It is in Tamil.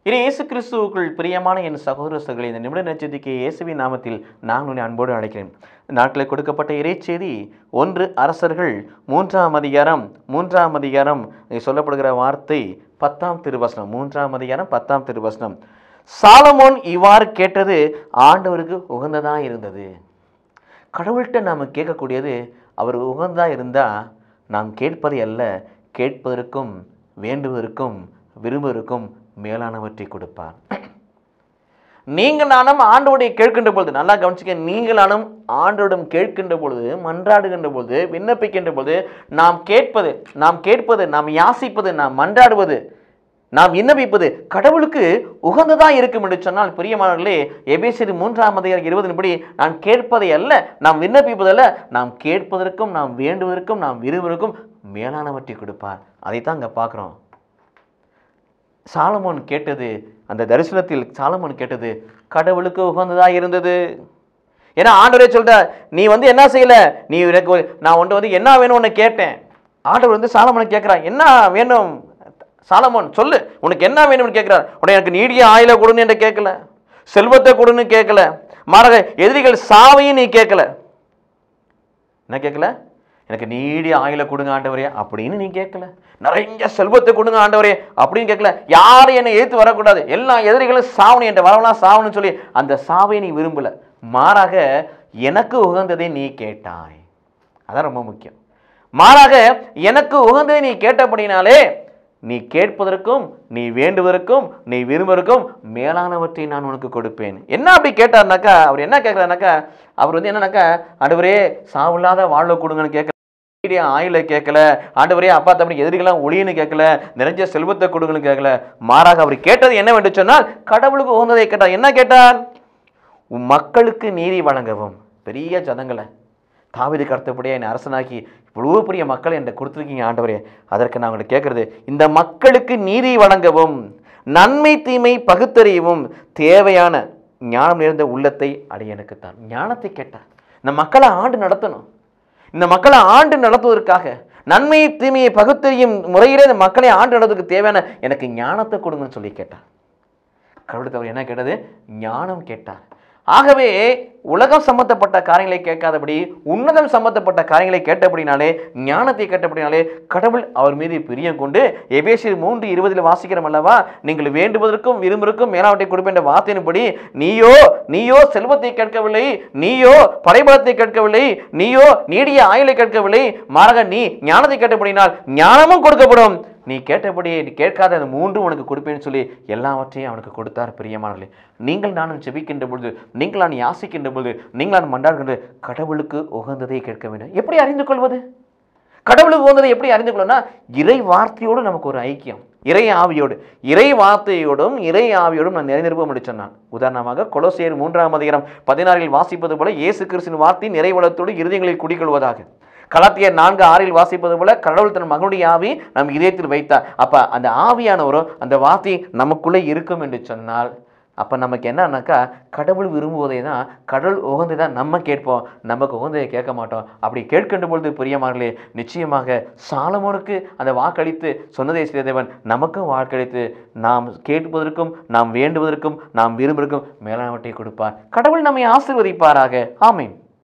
இது இயேசு கிறிஸ்துவுக்குள் பிரியமான என் சகோதர சகோதரி இந்த நிமிட நட்சத்திரிக்கு இயேசுவின் நாமத்தில் நான் உன்னை அன்போடு அழைக்கிறேன் நாட்டில் கொடுக்கப்பட்ட இறைச்செய்தி ஒன்று அரசர்கள் மூன்றாம் அதிகாரம் மூன்றாம் அதிகாரம் இங்கே சொல்லப்படுகிற வார்த்தை பத்தாம் திருவசனம் மூன்றாம் அதிகாரம் பத்தாம் திருவசனம் சாலமோன் இவ்வாறு கேட்டது ஆண்டவருக்கு உகந்ததா இருந்தது கடவுள்கிட்ட நாம் கேட்கக்கூடியது அவர் உகந்தா இருந்தால் நாம் கேட்பதை அல்ல கேட்பதற்கும் வேண்டுவதற்கும் விரும்புவதற்கும் மேலானவற்றை கொடுப்பார் நீங்கள் நானும் ஆண்டோடைய கேட்கின்ற பொழுது நல்லா கவனிச்சுக்க நீங்கள் நானும் ஆண்டோடும் கேட்கின்ற பொழுது மன்றாடுகின்ற பொழுது விண்ணப்பிக்கின்ற பொழுது நாம் கேட்பது நாம் கேட்பது நாம் யாசிப்பது நாம் மன்றாடுவது நாம் விண்ணப்பிப்பது கடவுளுக்கு உகந்ததா இருக்கும் என்று சொன்னால் பிரியமானவர்களே எபேசியர் மூன்றாம் அதிகாரம் இருபதின்படி நான் கேட்பதை அல்ல நாம் விண்ணப்பிப்பதல்ல நாம் கேட்பதற்கும் நாம் வேண்டுவதற்கும் நாம் விரும்புவதற்கும் மேலானவற்றை கொடுப்பார் அதைத்தான் அங்கே பார்க்குறோம் சாலமோன் கேட்டது அந்த தரிசனத்தில் சாலமோன் கேட்டது கடவுளுக்கு உகந்ததா இருந்தது ஏன்னா ஆண்டவரே சொல்றார் நீ வந்து என்ன செய்யல நீ எனக்கு ஒரு- நான் உன்ட்ட வந்து என்ன வேணும் உன்னை கேட்டேன் ஆண்டவர் வந்து சாலமோனை கேட்கிறான் என்ன வேணும் சாலமோன் சொல்லு உனக்கு என்ன வேணும்னு கேட்கிறார் உடனே எனக்கு நீடிய ஆயில கொடுன்னு என்று கேட்கல செல்வத்தை கொடுன்னு கேட்கல மாறாக எதிரிகள் சாவையும் நீ கேட்கல என்ன கேட்கல எனக்கு நீடிய ஆயுள கொடுங்க ஆண்டவரே அப்படின்னு நீ கேட்கல நிறைய செல்வத்தை கொடுங்க ஆண்டவரே அப்படின்னு கேட்கல யாரும் என்னை எதிர்த்து வரக்கூடாது எல்லா எதிரிகளும் சாவணும் என்ற வரவெல்லாம் சாவணும்னு சொல்லி அந்த சாவை நீ விரும்பல மாறாக எனக்கு உகந்ததை நீ கேட்டாய் அதான் ரொம்ப முக்கியம் மாறாக எனக்கு உகந்ததை நீ கேட்டபடினாலே நீ கேட்பதற்கும் நீ வேண்டுவதற்கும் நீ விரும்புவதற்கும் மேலானவற்றை நான் உனக்கு கொடுப்பேன் என்ன அப்படி கேட்டார்னாக்கா அவர் என்ன கேட்குறாருனாக்கா அவர் வந்து என்னன்னாக்கா ஆண்டவரே சாவில்லாத வாழ்வை கொடுங்கன்னு கேட்க ஆயில கேட்கல ஆண்டவரே அப்பா தம்பி எதிரிகளாம் ஒளின்னு கேட்கல நிறைஞ்ச செல்வத்தை கொடுங்கன்னு கேட்கல மாறாக அவர் கேட்டது என்னவென்று சொன்னால் கடவுளுக்கு உகந்ததை கேட்டார் என்ன கேட்டார் உன் மக்களுக்கு நீதி வழங்கவும் பெரிய ஜனங்களை தாவீது கருத்தப்படியே என்னை அரசனாக்கி இவ்வளோ பெரிய மக்களை என்கிட்ட கொடுத்துருக்கீங்க ஆண்டவரே அதற்கு நான் உங்கள்ட்ட கேட்குறது இந்த மக்களுக்கு நீதி வழங்கவும் நன்மை தீமை பகுத்தறியவும் தேவையான ஞானம் நிறைந்த உள்ளத்தை அடியனுக்கு தான் ஞானத்தை கேட்டார் இந்த மக்களை ஆண்டு நடத்தணும் இந்த மக்களை ஆண்டு நடத்துவதற்காக நன்மை தீமையை பகுத்தறியும் முறையிலே இந்த மக்களை ஆண்டு நடத்துவதற்கு தேவையான எனக்கு ஞானத்தை கொடுங்கன்னு சொல்லி கேட்டார் கடவுளுக்கு அவர் என்ன கேட்டது ஞானம் கேட்டார் ஆகவே உலகம் சம்பந்தப்பட்ட காரியங்களை கேட்காதபடி உன்னதம் சம்பந்தப்பட்ட காரியங்களை கேட்டபடினாலே ஞானத்தை கேட்டபடினாலே கடவுள் அவர் மீது பிரியம் கொண்டு எபேசியர் மூன்று இருபதில் வாசிக்கிறோம் அல்லவா நீங்கள் வேண்டுவதற்கும் விரும்புவதற்கும் மேலாவற்றை கொடுப்பேன் என்ற வார்த்தையின்படி நீயோ நீயோ செல்வத்தை கேட்கவில்லை நீயோ படைபலத்தை கேட்கவில்லை நீயோ நீடிய ஆயுளை கேட்கவில்லை மாறாக நீ ஞானத்தை கேட்டபடினால் ஞானமும் கொடுக்கப்படும் நீ கேட்டபடி நீ கேட்காத அந்த மூன்றும் உனக்கு கொடுப்பேன்னு சொல்லி எல்லாவற்றையும் அவனுக்கு கொடுத்தார் பிரியமானவர்களே நீங்கள் நானும் ஜெபிக்கின்ற பொழுது நீங்கள் நான் யாசிக்கின்ற பொழுது நீங்கள் நான் மன்றாடுகின்ற கடவுளுக்கு உகந்ததை கேட்க வேண்டும் எப்படி அறிந்து கொள்வது கடவுளுக்கு உகந்ததை எப்படி அறிந்து கொள்ளனா இறை வார்த்தையோடு நமக்கு ஒரு ஐக்கியம் இறை ஆவியோடு இறை வார்த்தையோடும் இறை ஆவியோடும் நான் நிறைநிருப்பம் என்று சொன்னான் உதாரணமாக கொலோசியர் மூன்றாம் அதிகாரம் பதினாறில் வாசிப்பது போல இயேசு கிறிஸ்தின் வார்த்தை நிறைவளத்தோடு இருதயங்களில் குடிக்கொள்வதாக கலாத்தியர் நான்கு ஆறில் வாசிப்பது போல கடவுள் தன் மகனுடைய ஆவி நம் இதயத்தில் வைத்தார் அப்ப அந்த ஆவியானவரும் அந்த வார்த்தை நமக்குள்ளே இருக்கும் என்று சொன்னால் அப்ப நமக்கு என்னன்னாக்கா கடவுள் விரும்புவதை தான் கடவுள் உகந்தை தான் நம்ம கேட்போம் நமக்கு உகந்தையை கேட்க மாட்டோம் அப்படி கேட்கின்ற பொழுது பிரியமானே நிச்சயமாக சாலமோனுக்கு அந்த வாக்களித்து சொன்னதை செய்த தேவன் நமக்கும் வாக்களித்து நாம் கேட்பதற்கும் நாம் வேண்டுவதற்கும் நாம் விரும்புவதற்கும் மேலானவற்றை கொடுப்பார் கடவுள் நம்மை ஆசீர்வதிப்பாராக ஆமென்